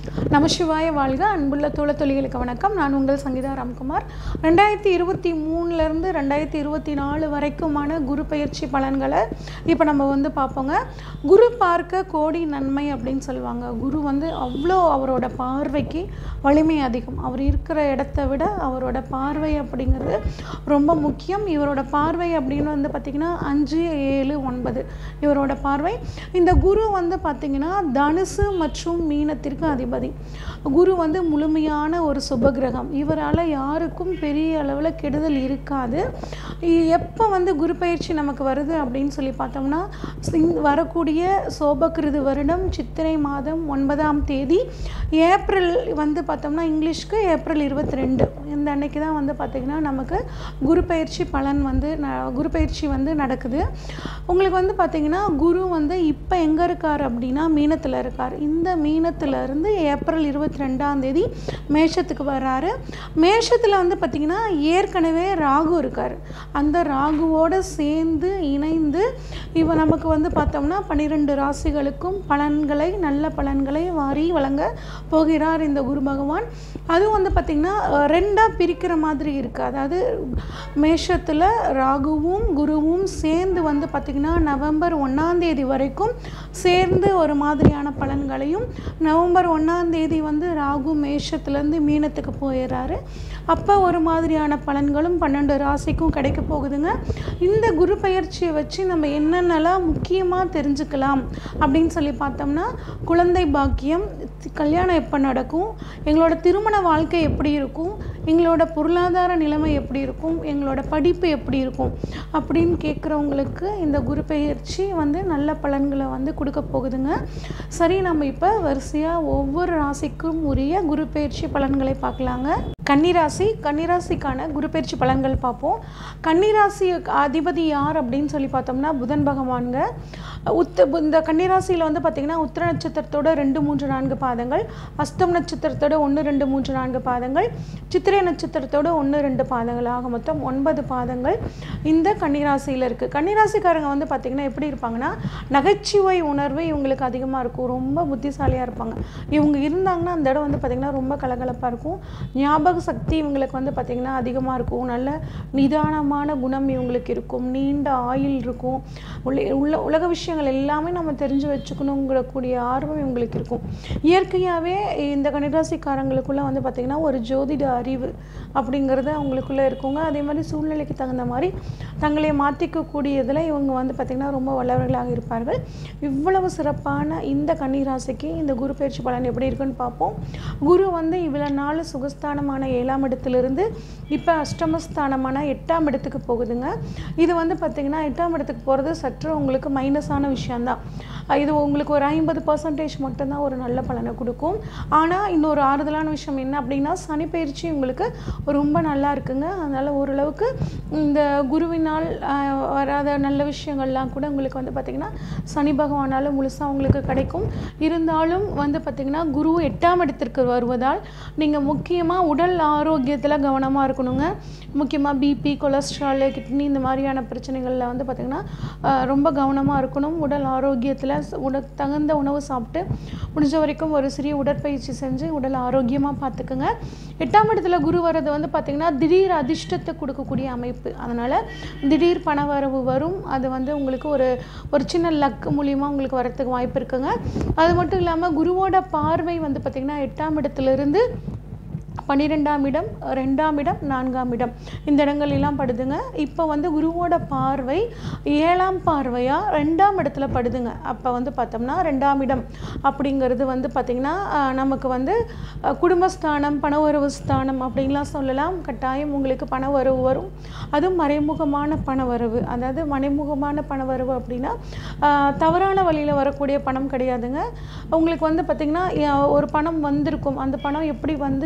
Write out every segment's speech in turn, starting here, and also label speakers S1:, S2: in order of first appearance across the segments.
S1: நமசிவாய வாழ்க அன்புள்ள தோழத்தொழிகளுக்கு வணக்கம் நான் உங்கள் சங்கீதா ராம்குமார் ரெண்டாயிரத்தி இருபத்தி மூணுலேருந்து ரெண்டாயிரத்தி இருபத்தி நாலு வரைக்குமான குரு பயிற்சி பலன்களை இப்போ நம்ம வந்து பார்ப்போங்க குரு பார்க்க கோடி நன்மை அப்படின்னு சொல்லுவாங்க குரு வந்து அவ்வளோ அவரோட பார்வைக்கு வலிமை அதிகம் அவர் இருக்கிற இடத்த விட அவரோட பார்வை அப்படிங்கிறது ரொம்ப முக்கியம் இவரோட பார்வை அப்படின்னு வந்து பார்த்திங்கன்னா அஞ்சு ஏழு ஒன்பது இவரோட பார்வை இந்த குரு வந்து பார்த்திங்கன்னா தனுசு மற்றும் மீனத்திற்கு அதிபதி குரு வந்து முழுமையான ஒரு சுபகிரகம் இவரால் யாருக்கும் பெரிய அளவில் கெடுதல் இருக்காது இ- எப்போ வந்து குரு பயிற்சி நமக்கு வருது அப்படின்னு சொல்லி பார்த்தோம்னா சிங்- வரக்கூடிய சோபகிருது வருடம் சித்திரை மாதம் ஒன்பதாம் தேதி ஏப்ரல் வந்து பார்த்தோம்னா இங்கிலீஷ்க்கு ஏப்ரல் இருபத்தி ரெண்டு இந்த அன்னைக்கு தான் வந்து பார்த்திங்கன்னா நமக்கு குரு பயிற்சி பலன் வந்து ந- குரு பயிற்சி வந்து நடக்குது உங்களுக்கு வந்து பார்த்திங்கன்னா குரு வந்து இப்போ எங்கே இருக்கார் அப்படின்னா மீனத்தில் இருக்கார் இந்த மீனத்துல இருந்து ஏப்ரல் இருபத்தி ரெண்டாம் தேதி மேஷத்துக்கு வர்றாரு மேஷத்தில் வந்து பார்த்திங்கன்னா ஏற்கனவே ராகு இருக்கார் அந்த ராகுவோடு சேர்ந்து இணைந்து இவ நமக்கு வந்து பார்த்தோம்னா பன்னிரெண்டு ராசிகளுக்கும் பலன்களை நல்ல பலன்களை வாரி வழங்க போகிறார் இந்த குரு பகவான் அதுவும் வந்து பார்த்திங்கன்னா ரெண்டாக பிரிக்கிற மாதிரி இருக்குது அதாவது மேஷத்தில் ராகுவும் குருவும் சேர்ந்து வந்து பார்த்திங்கன்னா நவம்பர் ஒன்றாம் தேதி வரைக்கும் சேர்ந்து ஒரு மாதிரியான பலன்களையும் நவம்பர் ஒன்றாம் தேதி வந்து ராகு மேஷத்துலேருந்து மீனத்துக்கு போயிடுறாரு அப்போ ஒரு மாதிரியான பலன்களும் பன்னெண்டு ராசிக்கும் கிடைக்க போகுதுங்க இந்த குரு பயிற்சியை வச்சு நம்ம என்னென்னலாம் முக்கியமாக தெரிஞ்சுக்கலாம் அப்படின்னு சொல்லி பார்த்தோம்னா குழந்தை பாக்கியம் கல்யாணம் எப்போ நடக்கும் எங்களோட திருமண வாழ்க்கை எப்படி இருக்கும் எங்களோட பொருளாதார நிலைமை எப்படி இருக்கும் எங்களோட படிப்பு எப்படி இருக்கும் அப்படின்னு கேட்குறவங்களுக்கு இந்த குரு பயிற்சி வந்து நல்ல பலன்களை வந்து கொடுக்க போகுதுங்க சரி நம்ம இப்போ வரிசையாக ஒவ்வொரு ராசிக்கும் உரிய குரு பயிற்சி பலன்களை பார்க்கலாங்க கன்னிராசி கன்னிராசிக்கான குரு பயிற்சி பலன்கள் பார்ப்போம் கன்னிராசி அதிபதி யார் அப்படின்னு சொல்லி பார்த்தோம்னா புதன் பகவான்க உத்த இந்த கன்னிராசியில் வந்து பார்த்திங்கன்னா உத்திர நட்சத்திரத்தோட ரெண்டு மூன்று நான்கு பாதங்கள் அஸ்தம் நட்சத்திரத்தோட ஒன்று ரெண்டு மூன்று நான்கு பாதங்கள் சித்திரை நட்சத்திரத்தோட ஒன்று ரெண்டு பாதங்கள் ஆக மொத்தம் ஒன்பது பாதங்கள் இந்த கன்னிராசியில் இருக்குது கன்னிராசிக்காரங்க வந்து பார்த்திங்கன்னா எப்படி இருப்பாங்கன்னா நகைச்சுவை உணர்வு இவங்களுக்கு அதிகமாக இருக்கும் ரொம்ப புத்திசாலியாக இருப்பாங்க இவங்க இருந்தாங்கன்னா அந்த இடம் வந்து பார்த்திங்கன்னா ரொம்ப கலகலப்பாக இருக்கும் ஞாபக சக்தி இவங்களுக்கு வந்து பார்த்திங்கன்னா அதிகமாக இருக்கும் நல்ல நிதானமான குணம் இவங்களுக்கு இருக்கும் நீண்ட ஆயுள் இருக்கும் உள்ள உள்ள உலக விஷயங்கள் எல்லாமே நம்ம தெரிஞ்சு வச்சுக்கணுங்கிற கூடிய ஆர்வம் இவங்களுக்கு இருக்கும் இயற்கையாகவே இந்த கன்னிராசிக்காரங்களுக்குள்ள வந்து பார்த்திங்கன்னா ஒரு ஜோதிட அறிவு அப்படிங்கிறது அவங்களுக்குள்ளே இருக்குங்க அதே மாதிரி சூழ்நிலைக்கு தகுந்த மாதிரி தங்களை மாற்றிக்கக்கூடியதில் இவங்க வந்து பார்த்திங்கன்னா ரொம்ப வல்லவர்களாக இருப்பார்கள் இவ்வளவு சிறப்பான இந்த கன்னிராசிக்கு இந்த குரு பயிற்சி பலன் எப்படி இருக்குன்னு பார்ப்போம் குரு வந்து இவ்வளோ நாள் சுகஸ்தானமான ஏழாம் இடத்துலேருந்து இப்போ அஷ்டமஸ்தானமான எட்டாம் இடத்துக்கு போகுதுங்க இது வந்து பார்த்திங்கன்னா எட்டாம் இடத்துக்கு போகிறது சற்று உங்களுக்கு மைனஸான விஷயந்தான் அஹ் இது உங்களுக்கு ஒரு ஐம்பது பர்சன்டேஜ் மட்டும்தான் ஒரு நல்ல பலனை கொடுக்கும் ஆனால் இன்னொரு ஆறுதலான விஷயம் என்ன அப்படின்னா சனி பயிற்சி உங்களுக்கு ரொம்ப நல்லா இருக்குங்க அதனால் ஓரளவுக்கு இந்த குருவினால் அஹ், வராத நல்ல விஷயங்கள்லாம் கூட உங்களுக்கு வந்து பார்த்திங்கன்னா சனி பகவானால் முழுசாக உங்களுக்கு கிடைக்கும் இருந்தாலும் வந்து பார்த்திங்கன்னா குரு எட்டாம் இடத்திற்கு வருவதால் நீங்கள் முக்கியமாக உடல் ஆரோக்கியத்தில் கவனமாக இருக்கணுங்க முக்கியமாக பிபி கொலஸ்ட்ரால் கிட்னி இந்த மாதிரியான பிரச்சனைகளில் வந்து பார்த்திங்கன்னா அஹ், ரொம்ப கவனமாக இருக்கணும் உடல் ஆரோக்கியத்தில் உட தகுந்த உணவு சாப்பிட்டு முடிஞ்ச வரைக்கும் ஒரு சிறிய உடற்பயிற்சி செஞ்சு உடல் ஆரோக்கியமாக பார்த்துக்குங்க எட்டாம் இடத்துல குரு வர்றது வந்து பார்த்திங்கன்னா திடீர் அதிர்ஷ்டத்தை கொடுக்கக்கூடிய அமைப்பு அதனால் திடீர் பணவரவு வரும் அது வந்து உங்களுக்கு ஒரு ஒரு சின்ன லக் மூலியமாக உங்களுக்கு வரத்துக்கு வாய்ப்பு இருக்குங்க அது மட்டும் இல்லாமல் குருவோட பார்வை வந்து பார்த்திங்கன்னா எட்டாம் இடத்துலேருந்து பன்னிரெண்டாம் இடம் ரெண்டாம் இடம் நான்காம் இடம் இந்த இடங்கள் எல்லாம் படுதுங்க இப்போ வந்து குருவோட பார்வை ஏழாம் பார்வையாக ரெண்டாம் இடத்துல படுதுங்க அப்போ வந்து பார்த்தோம்னா ரெண்டாம் இடம் அப்படிங்கிறது வந்து பார்த்திங்கன்னா அஹ், நமக்கு வந்து அஹ், குடும்பஸ்தானம் பண உறவு ஸ்தானம் அப்படின்லாம் சொல்லலாம் கட்டாயம் உங்களுக்கு பண வரவு வரும் அதுவும் மறைமுகமான பண வரவு அதாவது மறைமுகமான பண வரவு அப்படின்னா அஹ், தவறான வழியில் வரக்கூடிய பணம் கிடையாதுங்க உங்களுக்கு வந்து பார்த்திங்கன்னா அஹ், ஒரு பணம் வந்திருக்கும் அந்த பணம் எப்படி வந்துச்சுன்னு அடுத்தவங்க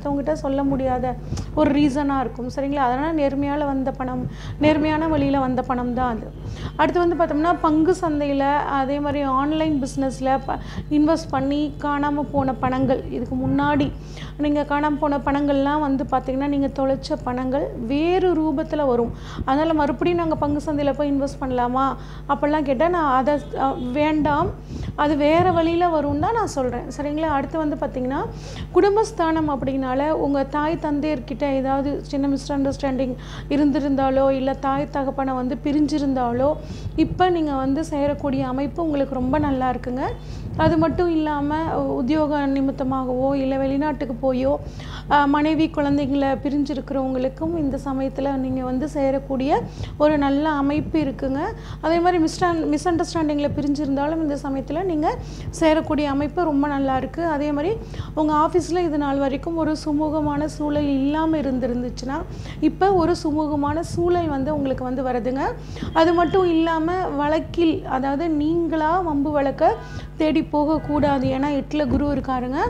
S1: மற்றவங்ககிட்ட சொல்ல முடியாத ஒரு ரீசனாக இருக்கும் சரிங்களா அதனால் நேர்மையால் வந்த பணம் நேர்மையான வழியில் வந்த பணம் தான் அது அடுத்து வந்து பார்த்தோம்னா பங்கு சந்தையில் அதே மாதிரி ஆன்லைன் பிஸ்னஸில் ப இன்வெஸ்ட் பண்ணி காணாமல் போன பணங்கள் இதுக்கு முன்னாடி நீங்கள் காணாமல் போன பணங்கள்லாம் வந்து பார்த்திங்கன்னா நீங்கள் தொலைச்ச பணங்கள் வேறு ரூபத்தில் வரும் அதனால் மறுபடியும் நாங்கள் பங்கு சந்தையில் போய் இன்வெஸ்ட் பண்ணலாமா அப்படிலாம் கேட்டால் நான் அதை அஹ், வேண்டாம் அது வேறு வழியில் வரும்னு தான் நான் சொல்கிறேன் சரிங்களா அடுத்து வந்து பார்த்திங்கன்னா குடும்பஸ்தானம் அப்படின்னால உங்கள் தாய் தந்தையர்கிட்ட ஏதாவது சின்ன மிஸ் அண்டர்ஸ்டாண்டிங் இருந்திருந்தாலோ இல்லை தாய் தகப்பனை வந்து பிரிஞ்சிருந்தாலோ இப்போ நீங்கள் வந்து சேரக்கூடிய அமைப்பு உங்களுக்கு ரொம்ப நல்லா இருக்குங்க அது மட்டும் இல்லாமல் உத்தியோக நிமித்தமாகவோ இல்லை வெளிநாட்டுக்கு போயோ அஹ், மனைவி குழந்தைங்களை பிரிஞ்சிருக்கிறவங்களுக்கும் இந்த சமயத்தில் நீங்கள் வந்து சேரக்கூடிய ஒரு நல்ல அமைப்பு இருக்குங்க அதே மாதிரி மிஸ்டான் மிஸ் அண்டர்ஸ்டாண்டிங்கில் பிரிஞ்சிருந்தாலும் இந்த சமயத்தில் நீங்கள் சேரக்கூடிய அமைப்பு ரொம்ப நல்லா இருக்குது அதே மாதிரி உங்கள் ஆஃபீஸில் இது நாள் வரைக்கும் ஒரு சுமூகமான சூழல் இல்லாமல் இருந்திருந்துச்சுன்னா இப்போ ஒரு சுமூகமான சூழல் வந்து உங்களுக்கு வந்து வருதுங்க அது மட்டும் இல்லாமல் வழக்கில் அதாவது நீங்களாக வம்பு வழக்க தேடி போகக்கூடாது ஏன்னா எட்டில் குரு இருக்காருங்க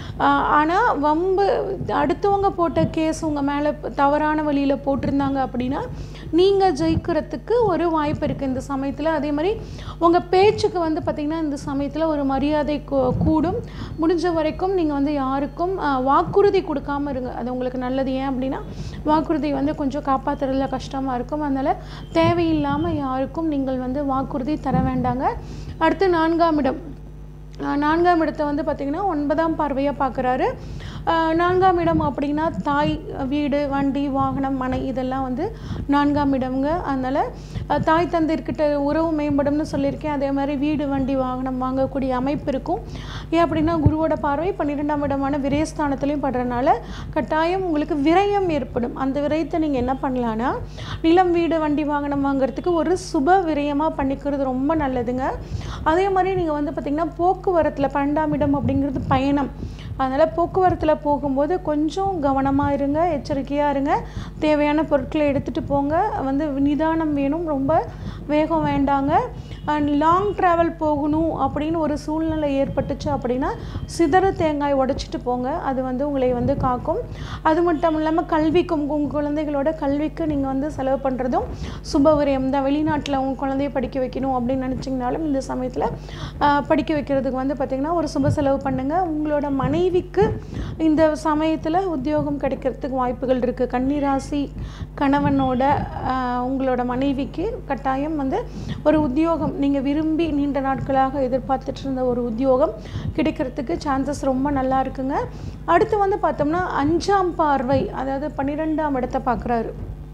S1: ஆனால் வம்பு அடுத்தவங்க போட்ட கேஸ் உங்கள் மேலே தவறான வழியில் போட்டிருந்தாங்க அப்படின்னா நீங்கள் ஜெயிக்கிறதுக்கு ஒரு வாய்ப்பு இருக்குது இந்த சமயத்தில் அதே மாதிரி உங்கள் பேச்சுக்கு வந்து பார்த்திங்கன்னா இந்த சமயத்தில் ஒரு மரியாதை கூ- கூடும் முடிஞ்ச வரைக்கும் நீங்கள் வந்து யாருக்கும் ஆஹ், வாக்குறுதி கொடுக்காம இருங்க அது உங்களுக்கு நல்லது ஏன் அப்படின்னா வாக்குறுதி வந்து கொஞ்சம் காப்பாற்றுறதுல கஷ்டமாக இருக்கும் அதனால் தேவையில்லாமல் யாருக்கும் நீங்கள் வந்து வாக்குறுதி தர வேண்டாங்க அடுத்து நான்காம் இடம் ஆஹ் நான்காம் இடத்தை வந்து பார்த்திங்கன்னா ஒன்பதாம் பார்வையாக பார்க்குறாரு நான்காம் இடம் அப்படின்னா தாய் வீடு வண்டி வாகனம் மனை இதெல்லாம் வந்து நான்காம் இடம்ங்க அதனால் அஹ், தாய் தந்தையர்கிட்ட உறவு மேம்படும்னு சொல்லியிருக்கேன் அதே மாதிரி வீடு வண்டி வாகனம் வாங்கக்கூடிய அமைப்பு இருக்கும் ஏன் அப்படின்னா குருவோட பார்வை பன்னிரெண்டாம் இடமான விரயஸ்தானத்துலேயும் படுறதுனால கட்டாயம் உங்களுக்கு விரயம் ஏற்படும் அந்த விரயத்தை நீங்கள் என்ன பண்ணலான்னா நிலம் வீடு வண்டி வாகனம் வாங்குறதுக்கு ஒரு சுப விரயமாக பண்ணிக்கிறது ரொம்ப நல்லதுங்க அதே மாதிரி நீங்கள் வந்து பார்த்திங்கன்னா போக்குவரத்தில் பன்னெண்டாம் இடம் அப்படிங்கிறது பயணம் அதனால் போக்குவரத்தில் போகும்போது கொஞ்சம் கவனமாக இருங்க எச்சரிக்கையாக இருங்க தேவையான பொருட்களை எடுத்துகிட்டு போங்க வந்து நிதானம் வேணும் ரொம்ப வேகம் வேண்டாங்க அண்ட் லாங் ட்ராவல் போகணும் அப்படின்னு ஒரு சூழ்நிலை ஏற்பட்டுச்சு அப்படின்னா சிதற தேங்காய் உடைச்சிட்டு போங்க அது வந்து உங்களை வந்து காக்கும் அது மட்டும் இல்லாமல் கல்விக்கும் உங்கள் குழந்தைகளோட கல்விக்கு நீங்கள் வந்து செலவு பண்ணுறதும் சுபவிரயம் தான் வெளிநாட்டில் உங்கள் குழந்தைய படிக்க வைக்கணும் அப்படின்னு நினச்சிங்கனாலும் இந்த சமயத்தில் படிக்க வைக்கிறதுக்கு வந்து பார்த்திங்கன்னா ஒரு சுப செலவு பண்ணுங்கள் உங்களோட மனைவிக்கு இந்த சமயத்தில் உத்தியோகம் கிடைக்கிறதுக்கு வாய்ப்புகள் இருக்குது கன்னிராசி கணவனோட ஆஹ், உங்களோட மனைவிக்கு கட்டாயம் வந்து ஒரு உத்தியோகம் நீங்கள் விரும்பி நீண்ட நாட்களாக எதிர்பார்த்துட்டு இருந்த ஒரு உத்தியோகம் கிடைக்கிறதுக்கு சான்சஸ் ரொம்ப நல்லா இருக்குங்க அடுத்து வந்து பார்த்தோம்னா அஞ்சாம் பார்வை அதாவது பன்னிரெண்டாம் இடத்தை பார்க்குறாரு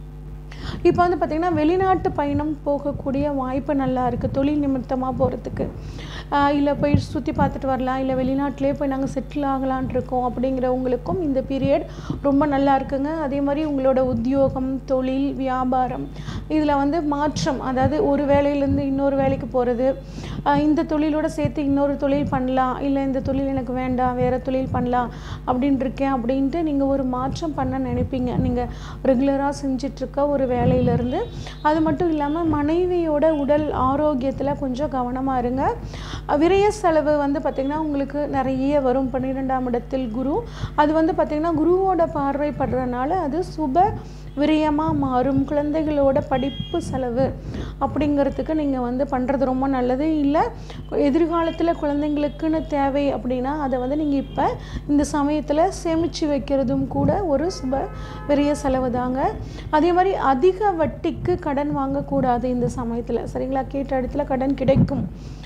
S1: இப்போ வந்து பார்த்திங்கன்னா வெளிநாட்டு பயணம் போகக்கூடிய வாய்ப்பு நல்லா இருக்குது தொழில் நிமித்தமாக போகிறதுக்கு இல்லை போய் சுற்றி பார்த்துட்டு வரலாம் இல்லை வெளிநாட்டிலே போய் நாங்கள் செட்டில் ஆகலான் இருக்கோம் அப்படிங்கிறவங்களுக்கும் இந்த பீரியட் ரொம்ப நல்லா இருக்குங்க அதே மாதிரி உங்களோட உத்தியோகம் தொழில் வியாபாரம் இதில் வந்து மாற்றம் அதாவது ஒரு வேலையிலேருந்து இன்னொரு வேலைக்கு போகிறது இந்த தொழிலோட சேர்த்து இன்னொரு தொழில் பண்ணலாம் இல்லை இந்த தொழில் எனக்கு வேண்டாம் வேறு தொழில் பண்ணலாம் அப்படின்னு இருக்கேன் அப்படின்ட்டு நீங்கள் ஒரு மாற்றம் பண்ண நினைப்பீங்க நீங்கள் ரெகுலராக செஞ்சிட்ருக்க ஒரு வேலையிலேருந்து அது மட்டும் இல்லாமல் மனைவியோட உடல் ஆரோக்கியத்தில் கொஞ்சம் கவனமாக இருங்க விரய செலவு வந்து பார்த்திங்கன்னா உங்களுக்கு நிறைய வரும் பன்னிரெண்டாம் இடத்தில் குரு அது வந்து பார்த்திங்கன்னா குருவோட பார்வைப்படுறதுனால அது சுப விரயமாக மாறும் குழந்தைகளோட படிப்பு செலவு அப்படிங்கிறதுக்கு நீங்கள் வந்து பண்ணுறது ரொம்ப நல்லது இல்லை எதிர்காலத்தில் குழந்தைங்களுக்குன்னு தேவை அப்படின்னா அதை வந்து நீங்கள் இப்போ இந்த சமயத்தில் சேமித்து வைக்கிறதும் கூட ஒரு சுப விரய செலவு தாங்க அதே மாதிரி அதிக வட்டிக்கு கடன் வாங்கக்கூடாது இந்த சமயத்தில் சரிங்களா கேட்ட இடத்துல கடன் கிடைக்கும்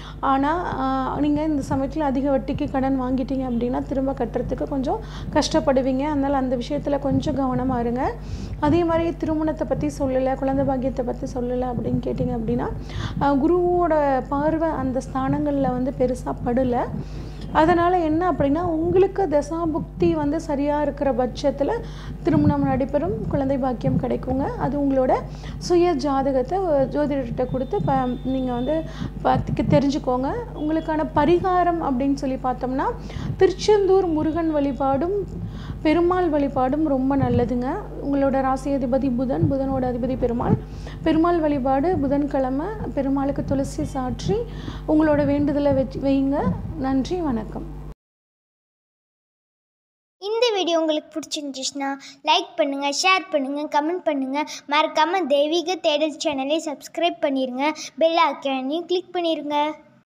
S1: ஆனால் நீங்கள் இந்த சமயத்தில் அதிக வட்டிக்கு கடன் வாங்கிட்டீங்க அப்படின்னா திரும்ப கட்டுறதுக்கு கொஞ்சம் கஷ்டப்படுவீங்க அதனால் அந்த விஷயத்தில் கொஞ்சம் கவனமாக இருங்க அதே மாதிரி திருமணத்தை பற்றி சொல்லலை குழந்தை பாக்கியத்தை பற்றி சொல்லலை அப்படின்னு கேட்டிங்க அப்படின்னா ஆஹ் குருவோட பார்வை அந்த ஸ்தானங்களில் வந்து பெருசாக படலை அதனால் என்ன அப்படின்னா உங்களுக்கு தசாபுக்தி வந்து சரியாக இருக்கிற பட்சத்தில் திருமணம் நடைபெறும் குழந்தை பாக்கியம் கிடைக்குங்க அது உங்களோட சுய ஜாதகத்தை அஹ், ஜோதிடர்கிட்ட கொடுத்து ப நீங்கள் வந்து பார்த்துக்க தெரிஞ்சுக்கோங்க உங்களுக்கான பரிகாரம் அப்படின்னு சொல்லி பார்த்தோம்னா திருச்செந்தூர் முருகன் வழிபாடும் பெருமாள் வழிபாடும் ரொம்ப நல்லதுங்க உங்களோட ராசி அதிபதி புதன் புதனோட அதிபதி பெருமாள் பெருமாள் வழிபாடு புதன்கிழமை பெருமாளுக்கு துளசி சாற்றி உங்களோட வேண்டுதலை வச்சு வைங்க நன்றி வணக்கம்
S2: இந்த வீடியோ உங்களுக்கு பிடிச்சிருந்துச்சுன்னா லைக் பண்ணுங்கள் ஷேர் பண்ணுங்கள் கமெண்ட் பண்ணுங்கள் மறக்காமல் தெய்வீக தேடல் சேனலை சப்ஸ்கிரைப் பண்ணிடுங்க பெல் ஐக்கானையும் கிளிக் பண்ணிடுங்க